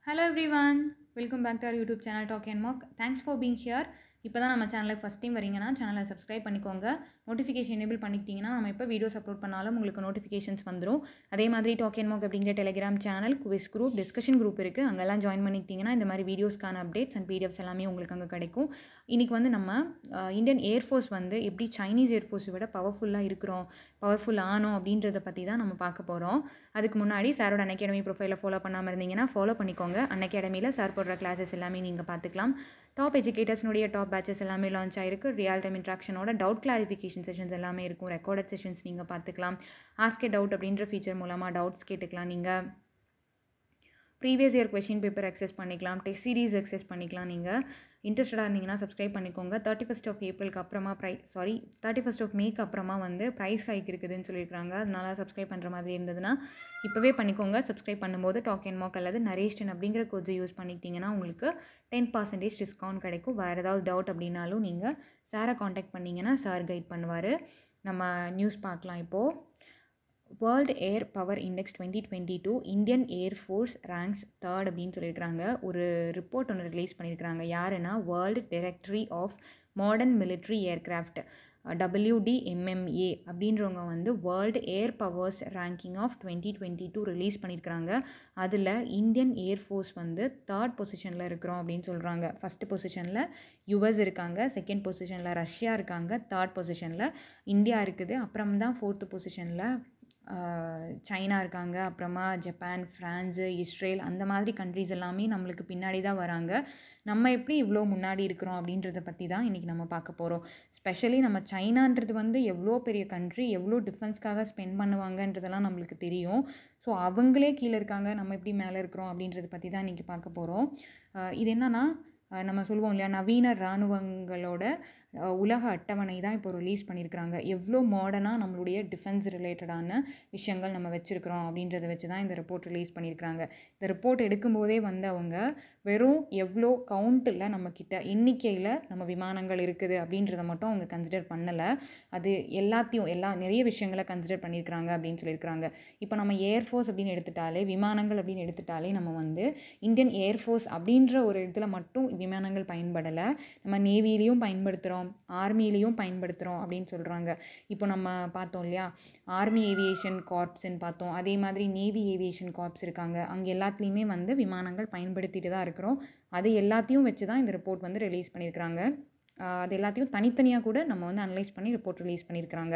Hello everyone, welcome back to our YouTube channel Talk and Mock. Thanks for being here. இப்போ தான் நம்ம சேனலுக்கு first time வரீங்கன்னா சேனலை சப்ஸ்கிரைப் பண்ணிக்கோங்க நோட்டிஃபிகேஷன் எனேபிள் பண்ணிக்கிட்டிங்கன்னா நம்ம இப்போ வீடியோஸ் அப்லோட் பண்ணாலும் உங்களுக்கு நோட்டிஃபிகேஷன்ஸ் வந்துடும் அதே மாதிரி டாக் அண்ட் மாக் அப்படிங்கிற Telegram channel quiz group discussion group இருக்குது அங்கெல்லாம் ஜாயின் பண்ணிக்கிட்டிங்கன்னா இந்த மாதிரி வீடியோஸ்க்கான அப்டேட்ஸ் அண்ட் பிடிஎஃப்ஸ் எல்லாமே உங்களுக்கு அங்கே கிடைக்கும் இன்றைக்கி வந்து நம்ம இந்தியன் ஏர்ஃபோர்ஸ் வந்து எப்படி சைனீஸ் ஏர்ஃபோர்ஸை விட பவர்ஃபுல்லாக இருக்கிறோம் பவர்ஃபுல் ஆனோம் அப்படின்றத பற்றி தான் நம்ம பார்க்க போகிறோம் அதுக்கு முன்னாடி சாரோட அன்அகாடமி ப்ரொஃபைலை ஃபாலோ பண்ணாமல் இருந்தீங்கன்னா ஃபாலோ பண்ணிக்கோங்க அன்அகாடமியில் சார் போடுற கிளாஸஸ் எல்லாமே நீங்கள் பார்த்துக்கலாம் டாப் எஜுகேட்டர்ஸ்னுடைய டாப் பேச்சஸ் எல்லாமே லான்ச் ஆயிருக்கு ரியல் டைம் இன்ட்ராக்ஷனோட டவுட் கிளாரிஃபிகேஷன் செஷன்ஸ் எல்லாமே இருக்கும் ரெக்கார்டட் செஷன்ஸ் நீங்கள் பார்த்துக்கலாம் ஆஸ்கே டவுட் அப்படின்ற ஃபீச்சர் மூலமாக டவுட்ஸ் கேட்டுக்கலாம் நீங்கள் previous year question paper access பண்ணிக்கலாம் டெஸ்ட் சீரீஸ் அக்சஸ் பண்ணிக்கலாம் நீங்கள் இன்ட்ரெஸ்டடாக இருந்தீங்கன்னா சப்ஸ்கிரைப் பண்ணிக்கோங்க தேர்ட்டி ஃபஸ்ட் ஆஃப் ஏப்ரலுக்கு அப்புறமா ப்ரை சாரி தேர்ட்டி ஃபஸ்ட் ஆஃப் மேக்கு அப்புறமா வந்து ப்ரைஸ் ஹைக் இருக்குதுன்னு சொல்லியிருக்காங்க அதனால சப்ஸ்கிரைப் பண்ணுற மாதிரி இருந்ததுன்னா இப்போவே பண்ணிக்கோங்க சப்ஸ்கிரைப் பண்ணும்போது டாக் அண்ட் மாக் அல்லது நரேஷ்டன் அப்படிங்கிற கோஜை யூஸ் பண்ணிக்கிட்டிங்கன்னா உங்களுக்கு டென் பர்சன்டேஜ் டிஸ்கவுண்ட் கிடைக்கும் வேறு ஏதாவது டவுட் அப்படின்னாலும் நீங்கள் சாரை காண்டாக்ட் பண்ணிங்கன்னா சார் கைட் பண்ணுவார் நம்ம நியூஸ் பார்க்கலாம் இப்போது world air power index twenty twenty two Indian air force ranks third அப்படின்னு சொல்லியிருக்காங்க ஒரு ரிப்போர்ட் ஒன்று ரிலீஸ் பண்ணியிருக்காங்க யாருன்னா world directory of modern military aircraft WDMMA அப்படின்றவங்க வந்து world air powers ranking of twenty twenty two release பண்ணியிருக்கிறாங்க அதில் இந்தியன் ஏர்ஃபோர்ஸ் வந்து தேர்ட் பொசிஷனில் இருக்கிறோம் அப்படின்னு சொல்கிறாங்க ஃபஸ்ட்டு பொசிஷனில் யுஎஸ் இருக்காங்க செகண்ட் பொசிஷனில் ரஷ்யா இருக்காங்க தேர்ட் பொசிஷனில் இந்தியா இருக்குது அப்புறம் தான் ஃபோர்த்து பொசிஷனில் சைனா இருக்காங்க அப்புறமா ஜப்பான் ஃப்ரான்ஸு இஸ்ரேல் அந்த மாதிரி கண்ட்ரிஸ் எல்லாமே நம்மளுக்கு பின்னாடி தான் வராங்க நம்ம எப்படி இவ்வளோ முன்னாடி இருக்கிறோம் அப்படின்றத பற்றி தான் இன்றைக்கி நம்ம பார்க்க போகிறோம் ஸ்பெஷலி நம்ம சைனான்றது வந்து எவ்வளோ பெரிய கண்ட்ரி எவ்வளோ டிஃபென்ஸ்க்காக ஸ்பெண்ட் பண்ணுவாங்கன்றதெல்லாம் நம்மளுக்கு தெரியும் ஸோ அவங்களே கீழே இருக்காங்க நம்ம எப்படி மேலே இருக்கிறோம் அப்படின்றத பற்றி தான் இன்றைக்கி பார்க்க போகிறோம் இது என்னென்னா நம்ம சொல்லுவோம் இல்லையா நவீன இராணுவங்களோட உலக அட்டவணை தான் இப்போ ரிலீஸ் பண்ணியிருக்கிறாங்க எவ்வளோ மாடர்னாக நம்மளுடைய டிஃபென்ஸ் ரிலேட்டடான விஷயங்கள் நம்ம வச்சுருக்கிறோம் அப்படின்றத வச்சு தான் இந்த ரிப்போர்ட் ரிலீஸ் பண்ணியிருக்கிறாங்க இந்த ரிப்போர்ட் எடுக்கும்போதே வந்து அவங்க வெறும் எவ்வளோ கவுண்ட்டில் நம்மக்கிட்ட எண்ணிக்கையில் நம்ம விமானங்கள் இருக்குது அப்படின்றத மட்டும் அவங்க கன்சிடர் பண்ணலை அது எல்லாத்தையும் எல்லா நிறைய விஷயங்களை கன்சிடர் பண்ணியிருக்கிறாங்க அப்படின்னு சொல்லியிருக்கிறாங்க இப்போ நம்ம ஏர்ஃபோர்ஸ் அப்படின்னு எடுத்துட்டாலே விமானங்கள் அப்படின்னு எடுத்துட்டாலே நம்ம வந்து இந்தியன் ஏர்ஃபோர்ஸ் அப்படின்ற ஒரு இடத்துல மட்டும் விமானங்கள் பயன்படலை நம்ம நேவிலையும் பயன்படுத்துகிறோம் ஆர்மிலையும் பயன்படுத்துகிறோம் அப்படின்னு சொல்கிறாங்க இப்போ நம்ம பார்த்தோம் இல்லையா ஆர்மி ஏவியேஷன் கார்ப்ஸ்ன்னு பார்த்தோம் அதே மாதிரி நேவி ஏவியேஷன் கார்ப்ஸ் இருக்காங்க அங்கே எல்லாத்துலேயுமே வந்து விமானங்கள் பயன்படுத்திட்டு தான் இருக்கிறோம் அது எல்லாத்தையும் வச்சு தான் இந்த ரிப்போர்ட் வந்து ரிலீஸ் பண்ணியிருக்கிறாங்க அது எல்லாத்தையும் தனித்தனியாக கூட நம்ம வந்து அனலைஸ் பண்ணி ரிப்போர்ட் ரிலீஸ் பண்ணியிருக்கிறாங்க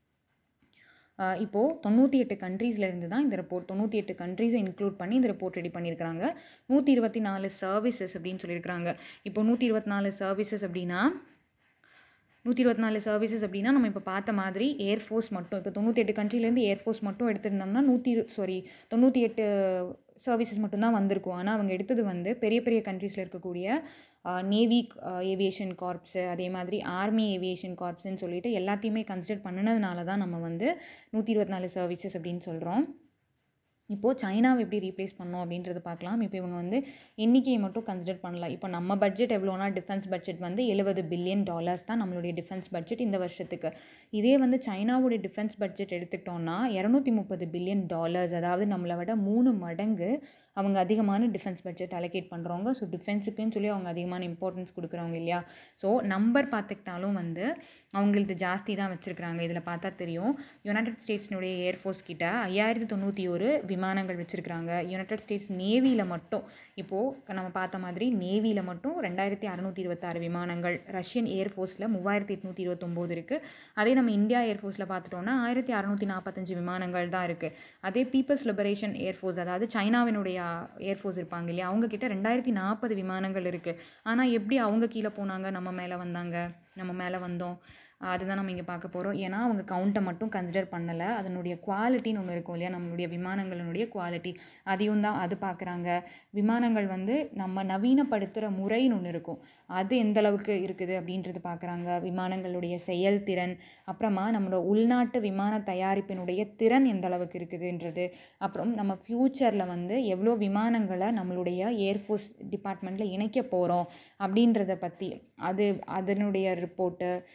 இப்போது தொண்ணூற்றி எட்டு கண்ட்ரீஸ்லேருந்து தான் இந்த ரிப்போர்ட் தொண்ணூற்றி எட்டு கண்ட்ரீஸை இன்க்ளூட் பண்ணி இந்த ரிப்போர்ட் ரெடி பண்ணியிருக்கிறாங்க நூற்றி இருபத்தி நாலு சர்வீசஸ் அப்படின்னு சொல்லியிருக்கிறாங்க இப்போ நூற்றி இருபத்தி நாலு சர்வீசஸ் அப்படின்னா நூற்றி இருபத்தி நாலு சர்வீசஸ் அப்படின்னா நம்ம இப்போ பார்த்த மாதிரி ஏர்ஃபோர்ஸ் மட்டும் இப்போ தொண்ணூற்றி எட்டு கண்ட்ரிலேருந்து ஏர்ஃபோர்ஸ் மட்டும் எடுத்திருந்தோம்னா நூற்றி சாரி தொண்ணூற்றி எட்டு சர்வீசஸ் மட்டும்தான் வந்திருக்கும் ஆனால் அவங்க எடுத்தது வந்து பெரிய பெரிய கண்ட்ரீஸில் இருக்கக்கூடிய நேவி ஏவியேஷன் கார்ப்ஸு அதே மாதிரி ஆர்மி ஏவியேஷன் கார்ப்ஸ்ன்னு சொல்லிட்டு எல்லாத்தையுமே கன்சிடர் பண்ணினதுனால தான் நம்ம வந்து நூற்றி இருபத்தி நாலு சர்வீசஸ் அப்படின்னு சொல்கிறோம் இப்போது சைனாவை எப்படி ரீப்ளேஸ் பண்ணோம் அப்படின்றத பார்க்கலாம் இப்போ இவங்க வந்து எண்ணிக்கையை மட்டும் கன்சிடர் பண்ணலாம் இப்போ நம்ம பட்ஜெட் எவ்வளோனா டிஃபென்ஸ் பட்ஜெட் வந்து எழுபது பில்லியன் டாலர்ஸ் தான் நம்மளுடைய டிஃபென்ஸ் பட்ஜெட் இந்த வருஷத்துக்கு இதே வந்து சைனாவுடைய டிஃபென்ஸ் பட்ஜெட் எடுத்துக்கிட்டோம்னா இரநூத்தி முப்பது பில்லியன் டாலர்ஸ் அதாவது நம்மளை விட மூணு மடங்கு அவங்க அதிகமான டிஃபென்ஸ் பட்ஜெட் அலோகேட் பண்ணுறவங்க ஸோ டிஃபென்ஸுக்குன்னு சொல்லி அவங்க அதிகமான இம்பார்ட்டன்ஸ் கொடுக்குறவங்க இல்லையா ஸோ நம்பர் பார்த்துக்கிட்டாலும் வந்து அவங்களுக்கு ஜாஸ்தி தான் வச்சுருக்குறாங்க இதில் பார்த்தா தெரியும் யுனைடெட் ஸ்டேட்ஸ்னுடைய ஏர்ஃபோர்ஸ் கிட்ட ஐயாயிரத்தி தொண்ணூற்றி ஒரு விமானங்கள் வச்சுருக்குறாங்க யுனைடெட் ஸ்டேட்ஸ் நேவியில் மட்டும் இப்போது நம்ம பார்த்த மாதிரி நேவியில் மட்டும் ரெண்டாயிரத்தி அறநூற்றி இருபத்தாறு விமானங்கள் ரஷ்யன் ஏர்ஃபோர்ஸில் மூவாயிரத்தி எட்நூற்றி இருபத்தொம்போது இருக்குது அதே நம்ம இந்தியா ஏர்ஃபோர்ஸில் பார்த்துட்டோம்னா ஆயிரத்தி அறநூற்றி நாற்பத்தஞ்சு விமானங்கள் தான் இருக்குது அதே பீப்புள்ஸ் லிபரேஷன் ஏர்ஃபோர்ஸ் அதாவது சைனாவினுடைய ஏர்ஃபோர்ஸ் இருப்பாங்க இல்லையா அவங்கக்கிட்ட ரெண்டாயிரத்தி நாற்பது விமானங்கள் இருக்குது ஆனால் எப்படி அவங்க கீழே போனாங்க நம்ம மேலே வந்தாங்க நம்ம மேலே வந்தோம் அதுதான் நம்ம இங்கே பார்க்க போகிறோம் ஏன்னா அவங்க கவுண்ட்டை மட்டும் கன்சிடர் பண்ணலை அதனுடைய குவாலிட்டின்னு ஒன்று இருக்கும் இல்லையா நம்மளுடைய விமானங்களினுடைய குவாலிட்டி அதையும் தான் அது பார்க்குறாங்க விமானங்கள் வந்து நம்ம நவீனப்படுத்துகிற முறைன்னு ஒன்று இருக்கும் அது எந்த அளவுக்கு இருக்குது அப்படின்றது பார்க்குறாங்க விமானங்களுடைய செயல்திறன் அப்புறமா நம்மளோட உள்நாட்டு விமான தயாரிப்பினுடைய திறன் எந்த அளவுக்கு இருக்குதுன்றது அப்புறம் நம்ம ஃப்யூச்சரில் வந்து எவ்வளோ விமானங்களை நம்மளுடைய ஏர்ஃபோர்ஸ் டிபார்ட்மெண்ட்டில் இணைக்க போகிறோம் அப்படின்றத பற்றி அது அதனுடைய ரிப்போர்ட்டு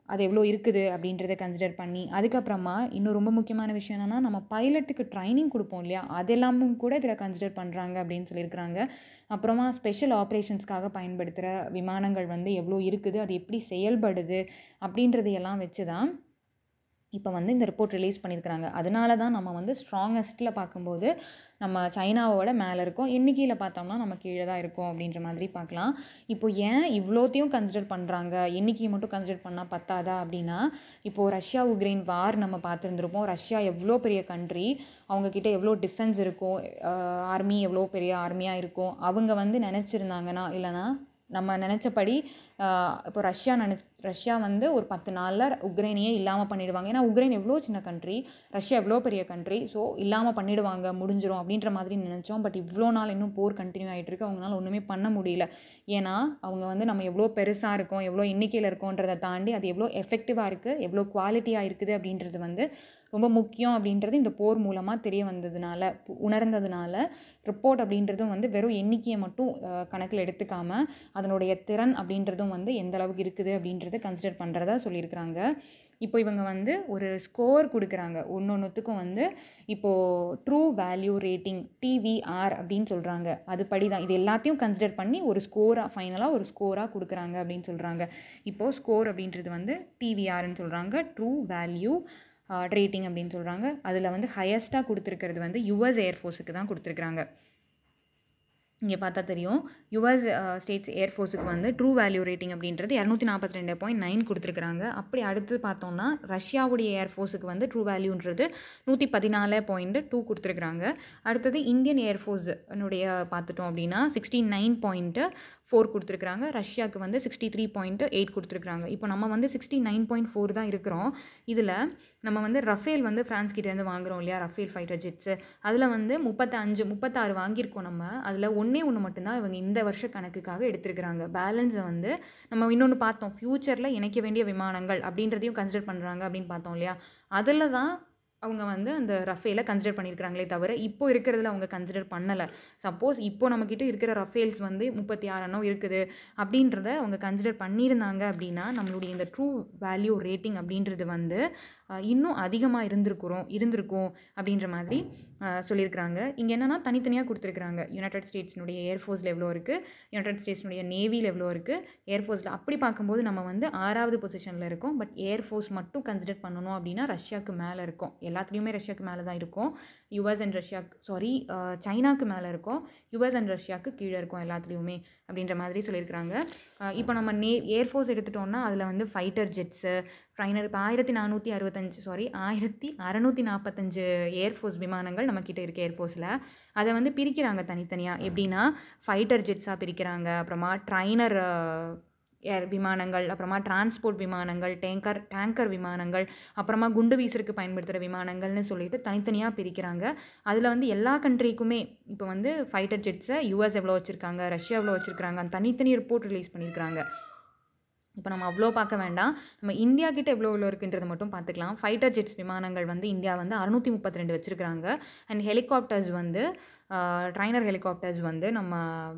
அது எவ்வளோ இருக்குது அப்படின்றத கன்சிடர் பண்ணி அதுக்கப்புறமா இன்னும் ரொம்ப முக்கியமான விஷயம் என்னென்னா நம்ம பைலட்டுக்கு ட்ரைனிங் கொடுப்போம் இல்லையா அதெல்லாமும் கூட இதில் கன்சிடர் பண்ணுறாங்க அப்படின்னு சொல்லியிருக்கிறாங்க அப்புறமா ஸ்பெஷல் ஆப்ரேஷன்ஸ்க்காக பயன்படுத்துகிற விமானங்கள் வந்து எவ்வளோ இருக்குது அது எப்படி செயல்படுது அப்படின்றதையெல்லாம் வச்சு தான் இப்போ வந்து இந்த ரிப்போர்ட் ரிலீஸ் பண்ணியிருக்கிறாங்க அதனால தான் நம்ம வந்து ஸ்ட்ராங்கஸ்ட்டில் பார்க்கும்போது நம்ம சைனாவோட மேலே இருக்கோம் எண்ணிக்கையில் பார்த்தோம்னா நம்ம கீழே தான் இருக்கோம் அப்படின்ற மாதிரி பார்க்கலாம் இப்போ ஏன் இவ்வளோத்தையும் கன்சிடர் பண்ணுறாங்க எண்ணிக்கையை மட்டும் கன்சிடர் பண்ணால் பத்தாதா அப்படின்னா இப்போது ரஷ்யா உக்ரைன் வார் நம்ம பார்த்துருந்துருப்போம் ரஷ்யா எவ்வளோ பெரிய கண்ட்ரி அவங்கக்கிட்ட எவ்வளோ டிஃபென்ஸ் இருக்கும் ஆர்மி எவ்வளோ பெரிய ஆர்மியாக இருக்கும் அவங்க வந்து நினச்சிருந்தாங்கன்னா இல்லைனா நம்ம நினச்சபடி இப்போ ரஷ்யா நினை ரஷ்யா வந்து ஒரு பத்து நாளில் உக்ரைனையே இல்லாமல் பண்ணிடுவாங்க ஏன்னா உக்ரைன் எவ்வளோ சின்ன கண்ட்ரி ரஷ்யா எவ்வளோ பெரிய கண்ட்ரி ஸோ இல்லாமல் பண்ணிடுவாங்க முடிஞ்சிரும் அப்படின்ற மாதிரி நினச்சோம் பட் இவ்வளோ நாள் இன்னும் போர் கண்டினியூ ஆகிட்டு இருக்கு அவங்களால ஒன்றுமே பண்ண முடியல ஏன்னா அவங்க வந்து நம்ம எவ்வளோ பெருசாக இருக்கோம் எவ்வளோ எண்ணிக்கையில் இருக்கோன்றதை தாண்டி அது எவ்வளோ எஃபெக்டிவாக இருக்குது எவ்வளோ குவாலிட்டியாக இருக்குது அப்படின்றது வந்து ரொம்ப முக்கியம் அப்படின்றது இந்த போர் மூலமாக தெரிய வந்ததுனால உணர்ந்ததுனால ரிப்போர்ட் அப்படின்றதும் வந்து வெறும் எண்ணிக்கையை மட்டும் கணக்கில் எடுத்துக்காமல் அதனுடைய திறன் அப்படின்றதும் வந்து எந்த அளவுக்கு இருக்குது அப்படின்றத கன்சிடர் பண்ணுறதா சொல்லியிருக்கிறாங்க இப்போ இவங்க வந்து ஒரு ஸ்கோர் கொடுக்குறாங்க ஒன்று ஒன்றுத்துக்கும் வந்து இப்போது ட்ரூ வேல்யூ ரேட்டிங் டிவிஆர் அப்படின்னு சொல்கிறாங்க அது படி தான் இது எல்லாத்தையும் கன்சிடர் பண்ணி ஒரு ஸ்கோராக ஃபைனலாக ஒரு ஸ்கோராக கொடுக்குறாங்க அப்படின்னு சொல்கிறாங்க இப்போது ஸ்கோர் அப்படின்றது வந்து டிவிஆர்னு சொல்கிறாங்க ட்ரூ வேல்யூ ரேட்டிங் அப்படின்னு சொல்கிறாங்க அதில் வந்து ஹையஸ்ட்டாக கொடுத்துருக்கிறது வந்து யுஎஸ் ஏர்ஃபோர்ஸுக்கு தான் கொடுத்துருக்குறாங்க இங்கே பார்த்தா தெரியும் யுஎஸ் ஸ்டேட்ஸ் ஏர்ஃபோர்ஸுக்கு வந்து ட்ரூ வேல்யூ ரேட்டிங் அப்படின்றது இரநூத்தி நாற்பத்தி ரெண்டு பாயிண்ட் நைன் கொடுத்துருக்குறாங்க அப்படி அடுத்து பார்த்தோம்னா ரஷ்யாவுடைய ஏர்ஃபோர்ஸுக்கு வந்து ட்ரூ வேல்யூன்றது நூற்றி பதினாலு பாயிண்ட் டூ கொடுத்துருக்குறாங்க அடுத்தது இந்தியன் ஏர்ஃபோர்ஸுனுடைய பார்த்துட்டோம் அப்படின்னா சிக்ஸ்டி நைன் பாயிண்ட்டு ஃபோர் கொடுத்துருக்குறாங்க ரஷ்யாவுக்கு வந்து சிக்ஸ்டி த்ரீ பாயிண்ட் எயிட் கொடுத்துருக்குறாங்க இப்போ நம்ம வந்து சிக்ஸ்டி நைன் பாயிண்ட் ஃபோர் தான் இருக்கிறோம் இதில் நம்ம வந்து ரஃபேல் வந்து ஃப்ரான்ஸ் கிட்டேருந்து வாங்குறோம் இல்லையா ரஃபேல் ஃபைட்டர் ஜெட்ஸு அதில் வந்து முப்பத்தஞ்சு முப்பத்தாறு வாங்கியிருக்கோம் நம்ம அதில் ஒன்றே ஒன்று மட்டும்தான் இவங்க இந்த வருஷ கணக்குக்காக எடுத்திருக்கிறாங்க பேலன்ஸை வந்து நம்ம இன்னொன்று பார்த்தோம் ஃப்யூச்சரில் இணைக்க வேண்டிய விமானங்கள் அப்படின்றதையும் கன்சிடர் பண்ணுறாங்க அப்படின்னு பார்த்தோம் இல்லையா அதில் தான் அவங்க வந்து அந்த ரஃபேலை கன்சிடர் பண்ணியிருக்கிறாங்களே தவிர இப்போ இருக்கிறதுல அவங்க கன்சிடர் பண்ணலை சப்போஸ் இப்போ நம்மக்கிட்ட இருக்கிற ரஃபேல்ஸ் வந்து முப்பத்தி ஆறனோ இருக்குது அப்படின்றத அவங்க கன்சிடர் பண்ணியிருந்தாங்க அப்படின்னா நம்மளுடைய இந்த ட்ரூ வேல்யூ ரேட்டிங் அப்படின்றது வந்து இன்னும் அதிகமாக இருந்திருக்கிறோம் இருந்திருக்கும் அப்படின்ற மாதிரி சொல்லியிருக்கிறாங்க இங்கே என்னென்னா தனித்தனியாக கொடுத்துருக்குறாங்க யுனைடெட் ஸ்டேட்ஸ்னுடைய ஏர்ஃபோர்ஸில் எவ்வளோ இருக்குது யுனைடெட் ஸ்டேட்ஸ்னுடைய நேவியில் எவ்வளோ இருக்குது ஏர்ஃபோர்ஸில் அப்படி பார்க்கும்போது நம்ம வந்து ஆறாவது பொசிஷனில் இருக்கோம் பட் ஏர்ஃபோர்ஸ் மட்டும் கன்சிடர் பண்ணணும் அப்படின்னா ரஷ்யாவுக்கு மேலே இருக்கும் எல்லாத்துலேயுமே ரஷ்யாவுக்கு மேலே தான் இருக்கும் யுஎஸ் அண்ட் ரஷ்யாக்கு சாரி சைனாக்கு மேலே இருக்கும் யுஎஸ் அண்ட் ரஷ்யாவுக்கு கீழே இருக்கும் எல்லாத்துலேயுமே அப்படின்ற மாதிரி சொல்லியிருக்கிறாங்க இப்போ நம்ம நே ஏர்ஃபோர்ஸ் எடுத்துட்டோம்னா அதில் வந்து ஃபைட்டர் ஜெட்ஸு ட்ரைனர் இப்போ ஆயிரத்தி நானூற்றி அறுபத்தஞ்சு சாரி ஆயிரத்தி அறநூற்றி நாற்பத்தஞ்சு ஏர்ஃபோர்ஸ் விமானங்கள் நம்மக்கிட்ட இருக்குது ஏர்ஃபோர்ஸில் அதை வந்து பிரிக்கிறாங்க தனித்தனியாக எப்படின்னா ஃபைட்டர் ஜெட்ஸாக பிரிக்கிறாங்க அப்புறமா ட்ரைனர் ஏர் விமானங்கள் அப்புறமா டிரான்ஸ்போர்ட் விமானங்கள் டேங்கர் டேங்கர் விமானங்கள் அப்புறமா குண்டு வீசருக்கு பயன்படுத்துகிற விமானங்கள்னு சொல்லிட்டு தனித்தனியாக பிரிக்கிறாங்க அதில் வந்து எல்லா கண்ட்ரிக்குமே இப்போ வந்து ஃபைட்டர் ஜெட்ஸை யூஎஸ் எவ்வளோ வச்சுருக்காங்க ரஷ்யா எவ்வளோ வச்சுருக்காங்க தனித்தனி ரிப்போர்ட் ரிலீஸ் பண்ணியிருக்கிறாங்க இப்போ நம்ம அவ்வளோ பார்க்க வேண்டாம் நம்ம இந்தியா கிட்ட எவ்வளோ எவ்வளோ இருக்குன்றதை மட்டும் பார்த்துக்கலாம் ஃபைட்டர் ஜெட்ஸ் விமானங்கள் வந்து இந்தியா வந்து அறுநூற்றி முப்பத்தி ரெண்டு வச்சுருக்காங்க அண்ட் ஹெலிகாப்டர்ஸ் வந்து ட்ரைனர் ஹெலிகாப்டர்ஸ் வந்து நம்ம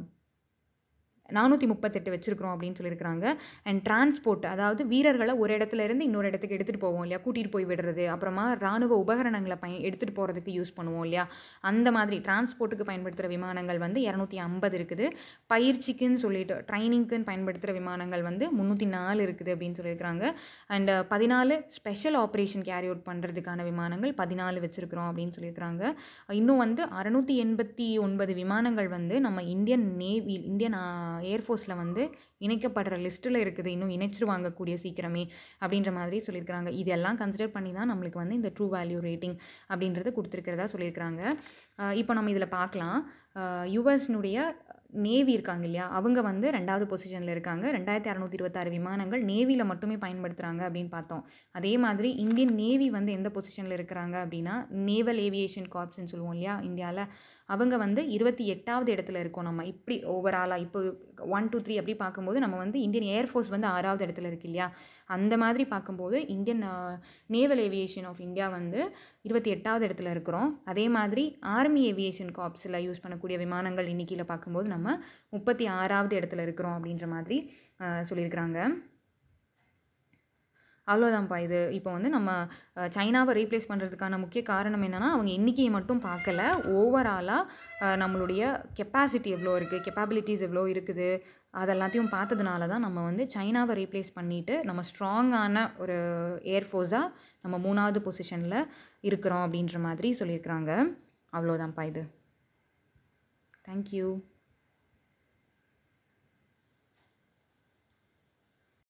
நானூற்றி முப்பத்தெட்டு வச்சுருக்கிறோம் அப்படின்னு சொல்லியிருக்கிறாங்க அண்ட் டிரான்ஸ்போர்ட் அதாவது வீரர்களை ஒரு இடத்துல இருந்து இன்னொரு இடத்துக்கு எடுத்துகிட்டு போவோம் இல்லையா கூட்டிகிட்டு போய் விடுறது அப்புறமா ராணுவ உபகரணங்களை பய எடுத்துகிட்டு போகிறதுக்கு யூஸ் பண்ணுவோம் இல்லையா அந்த மாதிரி டிரான்ஸ்போர்ட்டுக்கு பயன்படுத்துகிற விமானங்கள் வந்து இரநூத்தி ஐம்பது இருக்குது பயிற்சிக்குன்னு சொல்லிட்டு ட்ரைனிங்க்குன்னு பயன்படுத்துகிற விமானங்கள் வந்து முந்நூற்றி நாலு இருக்குது அப்படின்னு சொல்லியிருக்கிறாங்க அண்ட் பதினாலு ஸ்பெஷல் ஆப்ரேஷன் கேரி அவுட் பண்ணுறதுக்கான விமானங்கள் பதினாலு வச்சுருக்கிறோம் அப்படின்னு சொல்லியிருக்கிறாங்க இன்னும் வந்து அறநூற்றி எண்பத்தி ஒன்பது விமானங்கள் வந்து நம்ம இந்தியன் நேவி இந்தியன் ஏர்ஃபோர்ஸில் வந்து இணைக்கப்படுற லிஸ்ட்டில் இருக்குது இன்னும் இணைச்சிருவாங்க கூடிய சீக்கிரமே அப்படின்ற மாதிரி சொல்லியிருக்கிறாங்க இதெல்லாம் கன்சிடர் பண்ணி தான் நம்மளுக்கு வந்து இந்த ட்ரூ வேல்யூ ரேட்டிங் அப்படின்றத கொடுத்துருக்கிறதா சொல்லியிருக்கிறாங்க இப்போ நம்ம இதில் பார்க்கலாம் யுஎஸ்னுடைய நேவி இருக்காங்க இல்லையா அவங்க வந்து ரெண்டாவது பொசிஷனில் இருக்காங்க ரெண்டாயிரத்தி அறநூற்றி இருபத்தாறு விமானங்கள் நேவியில் மட்டுமே பயன்படுத்துகிறாங்க அப்படின்னு பார்த்தோம் அதே மாதிரி இந்தியன் நேவி வந்து எந்த பொசிஷனில் இருக்கிறாங்க அப்படின்னா நேவல் ஏவியேஷன் கார்ப்ஸ்ன்னு சொல்லுவோம் இல்லையா இந்தியாவில் அவங்க வந்து இருபத்தி எட்டாவது இடத்துல இருக்கோம் நம்ம இப்படி ஓவராலாக இப்போ ஒன் டூ த்ரீ அப்படி பார்க்கும்போது நம்ம வந்து இந்தியன் ஏர்ஃபோர்ஸ் வந்து ஆறாவது இடத்துல இருக்கு இல்லையா அந்த மாதிரி பார்க்கும்போது Indian naval aviation of India வந்து இருபத்தி எட்டாவது இடத்துல இருக்கிறோம் அதே மாதிரி ஆர்மி ஏவியேஷன் காப்ஸில் யூஸ் பண்ணக்கூடிய விமானங்கள் எண்ணிக்கையில் பார்க்கும்போது நம்ம முப்பத்தி ஆறாவது இடத்துல இருக்கிறோம் அப்படின்ற மாதிரி சொல்லியிருக்கிறாங்க அவ்வளோதான்ப்பா இது இப்போ வந்து நம்ம அஹ், சைனாவை ரீப்ளேஸ் பண்ணுறதுக்கான முக்கிய காரணம் என்னென்னா அவங்க எண்ணிக்கையை மட்டும் பார்க்கல ஓவராலாக நம்மளுடைய கெப்பாசிட்டி எவ்வளோ இருக்குது கெப்பாபிலிட்டிஸ் எவ்வளோ இருக்குது அதெல்லாத்தையும் பார்த்ததுனால தான் நம்ம வந்து சைனாவை ரீப்ளேஸ் பண்ணிவிட்டு நம்ம ஸ்ட்ராங்கான ஒரு ஏர்ஃபோர்ஸாக நம்ம மூணாவது பொசிஷனில் இருக்கிறோம் அப்படின்ற மாதிரி சொல்லியிருக்கிறாங்க அவ்வளோதான்ப்பா இது தேங்க்யூ